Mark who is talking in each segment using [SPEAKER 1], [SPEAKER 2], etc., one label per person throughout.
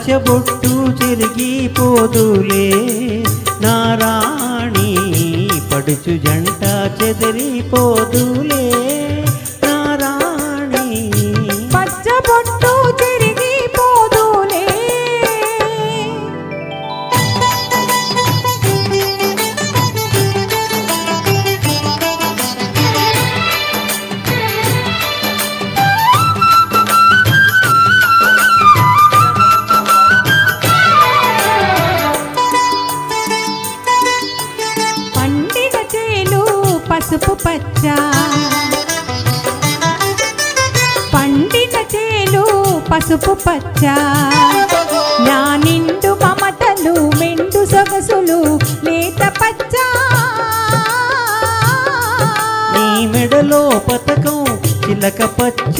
[SPEAKER 1] పచ్చబొట్టు చెరిగిపోదులే నారాణి పడుచు జంట చెదిరిపోదులే నారాణి
[SPEAKER 2] పచ్చబొట్టు తిరిగిపోదులే పండిన చేలు పసుపు పచ్చ పండిన చేలు పసుపు పచ్చ నా నిండు మమతలు మెండు సొగసులు లేత పచ్చ
[SPEAKER 1] నీ మెడలో పతకం చిలక పచ్చ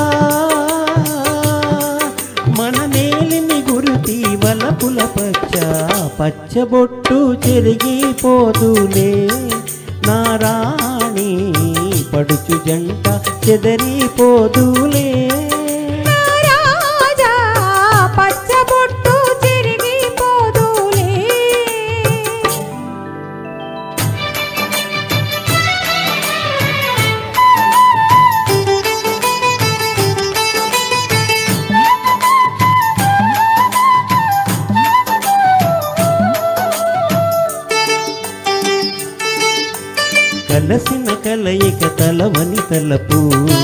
[SPEAKER 1] మన మేలిని గురుతి వలపుల పచ్చ పచ్చబొట్టు చెరిగిపోదులే నారాణి పడుచు జంట చెదరిపోదులే
[SPEAKER 2] నా రాజా పచ్చబొట్టు తిరిగిపోదులే
[SPEAKER 1] కలసిన కలయిక తలవని తలపు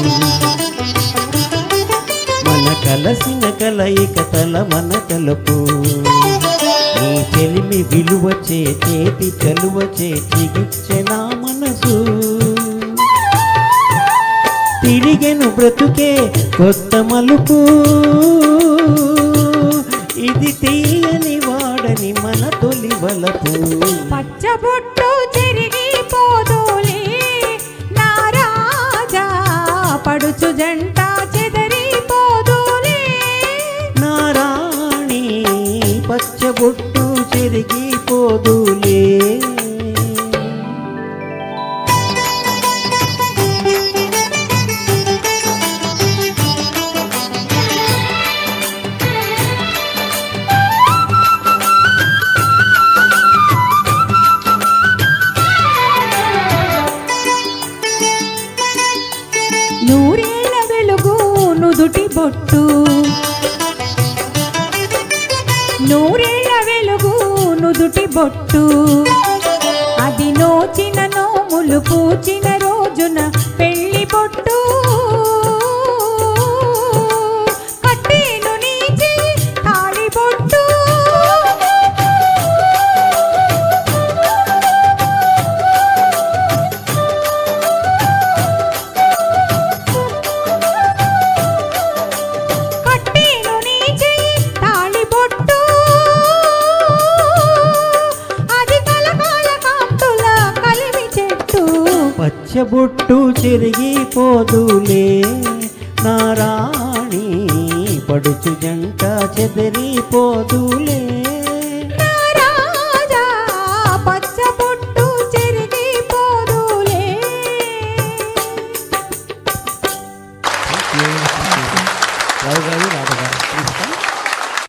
[SPEAKER 1] మన కలసిన కలయిక తలవన తలపు నీ చెలిమి విలువ చే చేతి చలువ చే చిగిచ్చే నా మనసు తిరిగెను బ్రతుకే కొత్త మలుపు ఇది తీయని వాడని మన తొలి వలపు
[SPEAKER 2] పచ్చబొట్టు చెరిగిపోదులే నా రాజా పడుచు జంట చెదరిపోదులే
[SPEAKER 1] నారాణి పచ్చబొట్టు చెరిగిపోదులే
[SPEAKER 2] నూరేళ్ల వెలుగు నుదుటి బొట్టు నూరేళ్ల వెలుగు నుదుటి బొట్టు అది నోచిన నోములు పూచిన రోజున పెళ్లి బొట్టు కట్టేను నీ చెయ్యి తాళి బొట్టు కట్టేను నీ చెయ్యి తాళి బొట్టు అది కలకాల కాంతుల కలిమి చెట్టు
[SPEAKER 1] పచ్చబొట్టు చెరిగిపోదులే నారాణి పడుచు జంట చెదరిపోదులే
[SPEAKER 2] నా రాజా పచ్చ బొట్టు చెరిగిపోదులే
[SPEAKER 1] రావు గారు రాధ గారు